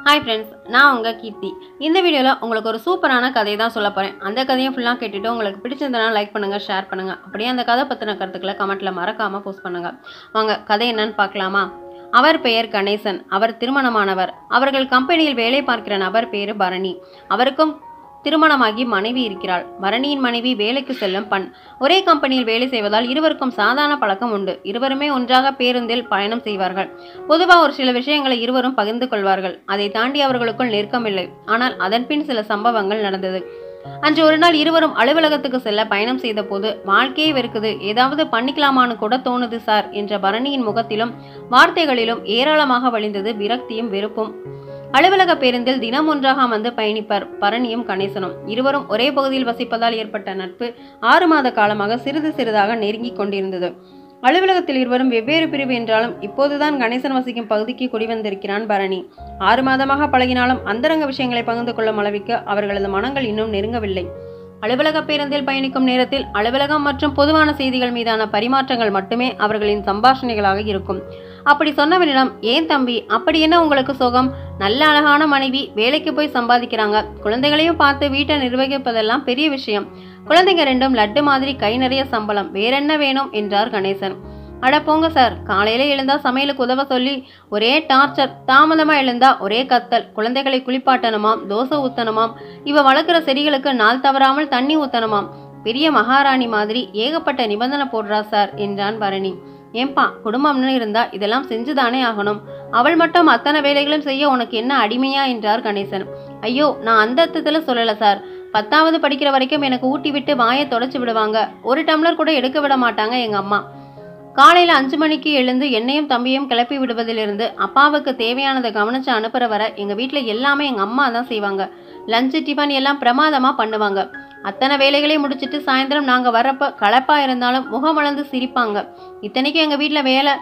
hi friends நான் உங்கள் கீர்த்தி இந்த வீடியோவில் உங்களுக்கு ஒரு சூப்பரான கதையை தான் சொல்ல போகிறேன் அந்த கதையை ஃபுல்லாக கேட்டுட்டு உங்களுக்கு பிடிச்சிருந்தனா லைக் பண்ணுங்கள் ஷேர் பண்ணுங்கள் அப்படியே அந்த கதை பற்றின கருத்துக்களை கமெண்ட்டில் மறக்காமல் போஸ்ட் பண்ணுங்கள் வாங்க கதை என்னன்னு பார்க்கலாமா அவர் பெயர் கணேசன் அவர் திருமணமானவர் அவர்கள் கம்பெனியில் வேலை பார்க்கிற நபர் பேரு பரணி அவருக்கும் திருமணமாகி மனைவி இருக்கிறாள் பரணியின் மனைவி வேலைக்கு செல்லும் பண் ஒரே கம்பெனியில் வேலை செய்வதால் இருவருக்கும் சாதாரண பழக்கம் உண்டு இருவருமே ஒன்றாக பேருந்தில் பயணம் செய்வார்கள் பொதுவாக ஒரு சில விஷயங்களை இருவரும் பகிர்ந்து கொள்வார்கள் அதை தாண்டி அவர்களுக்குள் நெருக்கமில்லை ஆனால் அதன்பின் சில சம்பவங்கள் நடந்தது அன்று ஒரு நாள் இருவரும் அலுவலகத்துக்கு செல்ல பயணம் செய்த போது வாழ்க்கையே வெறுக்குது ஏதாவது பண்ணிக்கலாமான்னு கூட தோணுது சார் என்ற பரணியின் முகத்திலும் வார்த்தைகளிலும் ஏராளமாக வழிந்தது விரக்தியும் வெறுப்பும் அலுவலக பேருந்தில் தினம் ஒன்றாக அமர்ந்து பயணிப்பர் பரணியும் கணேசனும் இருவரும் ஒரே பகுதியில் வசிப்பதால் ஏற்பட்ட நட்பு ஆறு மாத காலமாக சிறிது சிறிதாக நெருங்கிக் கொண்டிருந்தது அலுவலகத்தில் இருவரும் வெவ்வேறு பிரிவு என்றாலும் இப்போதுதான் கணேசன் வசிக்கும் பகுதிக்கு குடிவந்திருக்கிறான் பரணி ஆறு மாதமாக பழகினாலும் அந்தரங்க விஷயங்களை பகிர்ந்து கொள்ளும் அளவிற்கு அவர்களது மனங்கள் இன்னும் நெருங்கவில்லை அலுவலக பேருந்தில் பயணிக்கும் நேரத்தில் அலுவலகம் மற்றும் பொதுவான செய்திகள் மீதான பரிமாற்றங்கள் மட்டுமே அவர்களின் சம்பாஷணைகளாக இருக்கும் அப்படி சொன்னவனிடம் ஏன் தம்பி அப்படி என்ன உங்களுக்கு சுகம் நல்ல அழகான மனைவி வேலைக்கு போய் சம்பாதிக்கிறாங்க குழந்தைகளையும் பார்த்து வீட்டை நிர்வகிப்பதெல்லாம் பெரிய விஷயம் குழந்தைங்க ரெண்டும் லட்டு மாதிரி கை நிறைய சம்பளம் வேறென்ன வேணும் என்றார் கணேசன் அட போங்க சார் காலையில எழுந்தா சமையலுக்கு உதவ சொல்லி ஒரே டார்ச்சர் தாமதமா எழுந்தா ஒரே கத்தல் குழந்தைகளை குளிப்பாட்டணுமாம் தோசை ஊத்தணுமாம் இவ வளர்க்குற செடிகளுக்கு நாள் தவறாமல் தண்ணி ஊத்தணுமாம் பெரிய மகாராணி மாதிரி ஏகப்பட்ட நிபந்தனை போடுறா சார் என்றான் பரணி ஏன்பா குடும்பம்னு இருந்தா இதெல்லாம் செஞ்சுதானே ஆகணும் அவள் மட்டும் அத்தனை வேலைகளும் செய்ய உனக்கு என்ன அடிமையா என்றார் கணேசன் ஐயோ நான் அந்த அர்த்தத்துல சொல்லல சார் பத்தாவது படிக்கிற வரைக்கும் எனக்கு ஊட்டி விட்டு வாயை தொடச்சு விடுவாங்க ஒரு டம்ளர் கூட எடுக்க விட மாட்டாங்க எங்க அம்மா காலையில அஞ்சு மணிக்கு எழுந்து என்னையும் தம்பியும் கிளப்பி விடுவதிலிருந்து அப்பாவுக்கு தேவையானதை கவனிச்சு அனுப்புற வர எங்க வீட்ல எல்லாமே எங்க அம்மா தான் செய்வாங்க லஞ்சு டிஃபன் எல்லாம் பிரமாதமா பண்ணுவாங்க அத்தனை வேலைகளையும் முடிச்சிட்டு சாயந்தரம் நாங்க வர்றப்ப களைப்பா இருந்தாலும் முகம் வளர்ந்து சிரிப்பாங்க இத்தனைக்கும் எங்க வீட்ல வேலை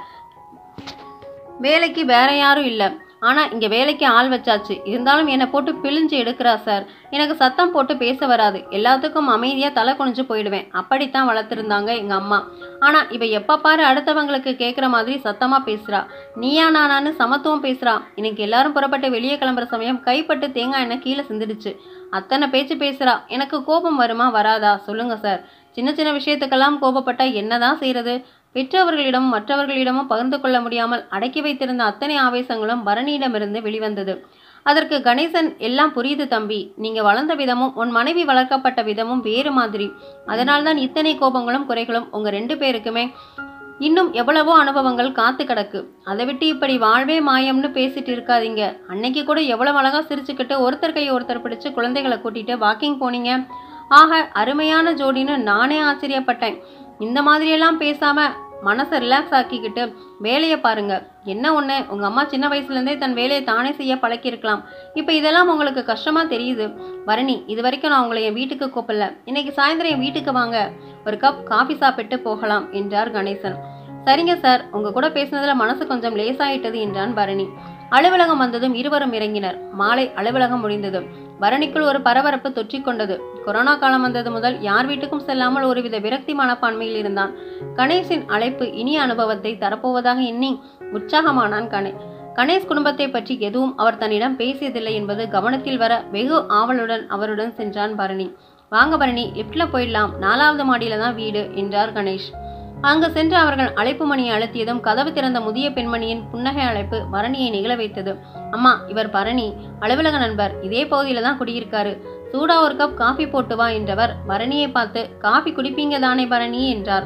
வேலைக்கு வேற யாரும் இல்லை ஆனால் இங்கே வேலைக்கு ஆள் வச்சாச்சு இருந்தாலும் என்னை போட்டு பிழிஞ்சு எடுக்கிறா சார் எனக்கு சத்தம் போட்டு பேச வராது எல்லாத்துக்கும் அமைதியாக தலை குனிஞ்சு போயிடுவேன் அப்படித்தான் வளர்த்துருந்தாங்க எங்கள் அம்மா ஆனால் இவ எப்போ பாரு அடுத்தவங்களுக்கு கேட்குற மாதிரி சத்தமாக பேசுகிறா நீயா நானான்னு சமத்துவம் பேசுகிறா இன்னைக்கு எல்லாரும் புறப்பட்டு வெளியே கிளம்புற சமயம் கைப்பட்டு தேங்காய் எண்ணெய் கீழே சிந்திடுச்சு அத்தனை பேச்சு பேசுகிறா எனக்கு கோபம் வருமா வராதா சொல்லுங்க சார் சின்ன சின்ன விஷயத்துக்கெல்லாம் கோபப்பட்டா என்னதான் செய்யறது பெற்றவர்களிடமும் மற்றவர்களிடமும் பகிர்ந்து கொள்ள முடியாமல் அடக்கி வைத்திருந்த அத்தனை ஆவேசங்களும் பரணியிடமிருந்து வெளிவந்தது அதற்கு கணேசன் எல்லாம் புரியுது தம்பி நீங்க வளர்ந்த விதமும் உன் மனைவி வளர்க்கப்பட்ட விதமும் வேறு மாதிரி அதனால்தான் இத்தனை கோபங்களும் குறைகளும் உங்க ரெண்டு பேருக்குமே இன்னும் எவ்வளவோ அனுபவங்கள் காத்து கிடக்கு அதை விட்டு இப்படி வாழ்வே மாயம்னு பேசிட்டு இருக்காதீங்க அன்னைக்கு கூட எவ்வளவு அழகா சிரிச்சுக்கிட்டு ஒருத்தர் கையை ஒருத்தர் பிடிச்சு குழந்தைகளை கூட்டிட்டு வாக்கிங் போனீங்க ஆக அருமையான ஜோடின்னு நானே ஆச்சரியப்பட்டேன் இந்த மாதிரியெல்லாம் பேசாம மனசை ரிலாக்ஸ் ஆக்கிக்கிட்டு வேலையை பாருங்க என்ன ஒன்று உங்கள் அம்மா சின்ன வயசுலேருந்தே தன் வேலையை தானே செய்ய பழக்கியிருக்கலாம் இப்போ இதெல்லாம் உங்களுக்கு கஷ்டமாக தெரியுது பரணி இது வரைக்கும் நான் உங்களை என் வீட்டுக்கு கூப்பிடல இன்னைக்கு சாயந்தரம் என் வீட்டுக்கு வாங்க ஒரு கப் காஃபி சாப்பிட்டு போகலாம் என்றார் கணேசன் சரிங்க சார் உங்க கூட பேசினதுல மனசு கொஞ்சம் லேசாயிட்டது என்றான் பரணி அலுவலகம் வந்ததும் இருவரும் இறங்கினர் மாலை அலுவலகம் முடிந்தது பரணிக்குள் ஒரு பரபரப்பு தொற்றிக்கொண்டது கொரோனா காலம் வந்தது முதல் யார் வீட்டுக்கும் செல்லாமல் ஒருவித விரக்தி மனப்பான்மையில் இருந்தான் கணேஷின் அழைப்பு இனிய அனுபவத்தை தரப்போவதாக எண்ணி உற்சாகமானான் கணே கணேஷ் குடும்பத்தை பற்றி எதுவும் அவர் தன்னிடம் பேசியதில்லை என்பது கவனத்தில் வர வெகு ஆவலுடன் அவருடன் சென்றான் பரணி வாங்க பரணி லிப்ட்ல போயிடலாம் நாலாவது மாடியில தான் வீடு என்றார் கணேஷ் அங்கு சென்று அவர்கள் அழைப்பு மணியை அழுத்தியதும் கதவு திறந்த முதிய பெண்மணியின் புன்னகை அழைப்பு பரணியை நிகழ வைத்தது அம்மா இவர் பரணி அலுவலக நண்பர் இதே பகுதியில தான் குடியிருக்காரு சூடா ஒரு கப் காஃபி போட்டு வா என்றவர் பரணியை பார்த்து காஃபி குடிப்பீங்க தானே பரணி என்றார்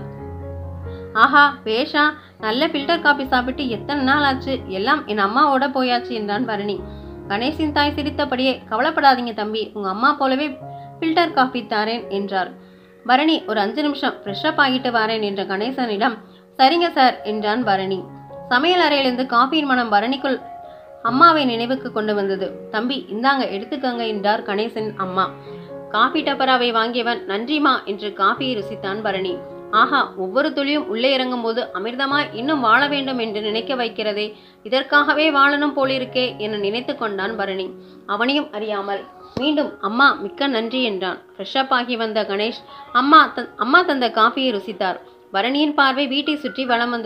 ஆஹா பேஷா நல்ல ஃபில்டர் காபி சாப்பிட்டு எத்தனை நாள் ஆச்சு எல்லாம் என் அம்மாவோட போயாச்சு என்றான் பரணி கணேஷின் தாய் சிரித்தபடியே கவலைப்படாதீங்க தம்பி உங்க அம்மா போலவே ஃபில்டர் காஃபி தாரேன் என்றார் பரணி ஒரு அஞ்சு நிமிஷம் ஃப்ரெஷ்அப் ஆகிட்டு வரேன் என்ற கணேசனிடம் சரிங்க சார் என்றான் பரணி சமையல் அறையிலிருந்து காஃபியின் மனம் பரணிக்குள் அம்மாவை நினைவுக்கு கொண்டு வந்தது தம்பி இந்தாங்க எடுத்துக்கங்க என்றார் கணேசன் அம்மா காஃபி டப்பராவை வாங்கியவன் நன்றிமா என்று காஃபியை ருசித்தான் பரணி ஆஹா ஒவ்வொரு துளியும் உள்ளே இறங்கும் போது அமிர்தமாய் இன்னும் வாழ வேண்டும் என்று நினைக்க வைக்கிறதே இதற்காகவே வாழணும் போலிருக்கே என நினைத்து கொண்டான் பரணி அவனையும் அறியாமல் மீண்டும் அம்மா மிக்க நன்றி என்றான் ஃப்ரெஷ்அப் ஆகி வந்த கணேஷ் அம்மா தன் அம்மா தந்த காஃபியை ருசித்தார் பரணியின் பார்வை வீட்டை சுற்றி வலம் வந்தது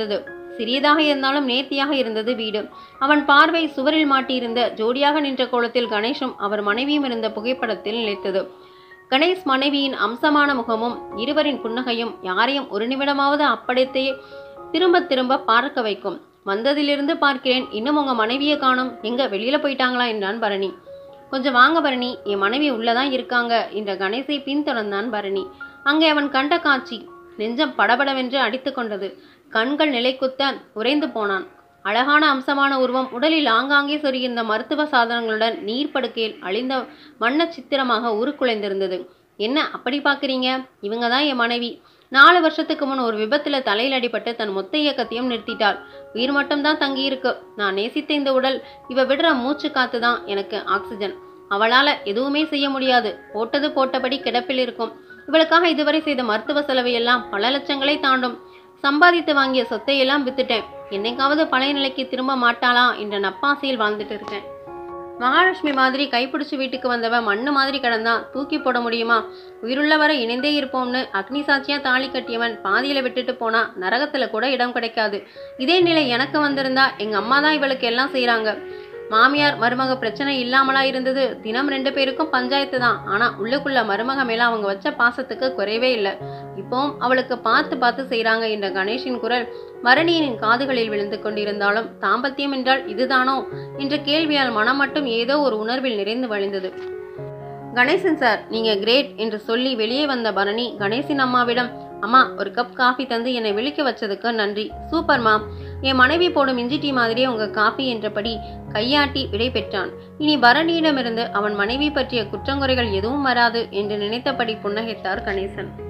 சிறியதாக இருந்தாலும் நேர்த்தியாக இருந்தது வீடு அவன் பார்வை சுவரில் மாட்டியிருந்த ஜோடியாக நின்ற கோலத்தில் கணேஷும் அவர் மனைவியும் இருந்த புகைப்படத்தில் நிலைத்தது கணேஷ் மனைவியின் அம்சமான முகமும் இருவரின் புன்னகையும் யாரையும் ஒரு நிமிடமாவது அப்படித்தையே திரும்ப திரும்ப பார்க்க வைக்கும் வந்ததிலிருந்து பார்க்கிறேன் இன்னும் உங்க மனைவியை காணும் எங்க வெளியில போயிட்டாங்களா என்றான் பரணி கொஞ்சம் வாங்க பரணி என் மனைவி உள்ளதான் இருக்காங்க என்ற கணேசை பின்தொடர்ந்தான் பரணி அங்கே அவன் கண்ட காட்சி நெஞ்சம் படபடவென்று அடித்து கொண்டது கண்கள் நிலைக்குத்த உறைந்து போனான் அழகான அம்சமான உருவம் உடலில் ஆங்காங்கே சொருகியிருந்த மருத்துவ சாதனங்களுடன் நீர் படுக்கையில் அழிந்த வண்ண சித்திரமாக உருக்குலைந்திருந்தது என்ன அப்படி பார்க்குறீங்க இவங்க தான் என் மனைவி நாலு வருஷத்துக்கு முன் ஒரு விபத்துல தலையில் அடிபட்டு தன் மொத்த இயக்கத்தையும் நிறுத்திட்டாள் உயிர் மட்டும்தான் தங்கி இருக்கு நான் நேசித்த இந்த உடல் இவ விடுற மூச்சு காத்து தான் எனக்கு ஆக்சிஜன் அவளால எதுவுமே செய்ய முடியாது போட்டது போட்டபடி கிடப்பில் இருக்கும் இவளுக்காக இதுவரை செய்த மருத்துவ செலவு எல்லாம் பல லட்சங்களை தாண்டும் சம்பாதித்து வாங்கிய சொத்தை எல்லாம் வித்துட்டேன் என்னைக்காவது பழைய நிலைக்கு திரும்ப மாட்டாளா என்ற நப்பாசையில் வாழ்ந்துட்டு இருக்கேன் மகாலட்சுமி மாதிரி கைப்பிடிச்சு வீட்டுக்கு வந்தவ மண்ணு மாதிரி கிடந்தான் தூக்கி போட முடியுமா உயிருள்ள வரை இணைந்தே இருப்போம்னு அக்னி சாட்சியா தாலி கட்டியவன் பாதியில விட்டுட்டு போனா நரகத்துல கூட இடம் கிடைக்காது இதே நிலை எனக்கு வந்திருந்தா எங்க அம்மா தான் இவளுக்கு எல்லாம் செய்றாங்க மாமியார் மருமக பிரச்சனை இல்லாமலா இருந்தது தினம் ரெண்டு பேருக்கும் பஞ்சாயத்து தான் ஆனா உள்ளுக்குள்ள மருமக மேல அவங்க வச்ச பாசத்துக்கு குறைவே இல்லை இப்போவும் அவளுக்கு பார்த்து பார்த்து செய்றாங்க என்ற கணேஷின் குரல் மரணியின் காதுகளில் விழுந்து கொண்டிருந்தாலும் தாம்பத்தியம் என்றால் இதுதானோ என்ற கேள்வியால் மனம் மட்டும் ஏதோ ஒரு உணர்வில் நிறைந்து வழிந்தது கணேசன் சார் நீங்க கிரேட் என்று சொல்லி வெளியே வந்த பரணி கணேசின் அம்மாவிடம் அம்மா ஒரு கப் காஃபி தந்து என்னை விழிக்க வச்சதுக்கு நன்றி சூப்பர்மா என் மனைவி போடும் இஞ்சி டீ மாதிரியே உங்க காஃபி என்றபடி கையாட்டி விடை பெற்றான் இனி பரணியிடமிருந்து அவன் மனைவி பற்றிய குற்றங்குறைகள் எதுவும் வராது என்று நினைத்தபடி புன்னகைத்தார் கணேசன்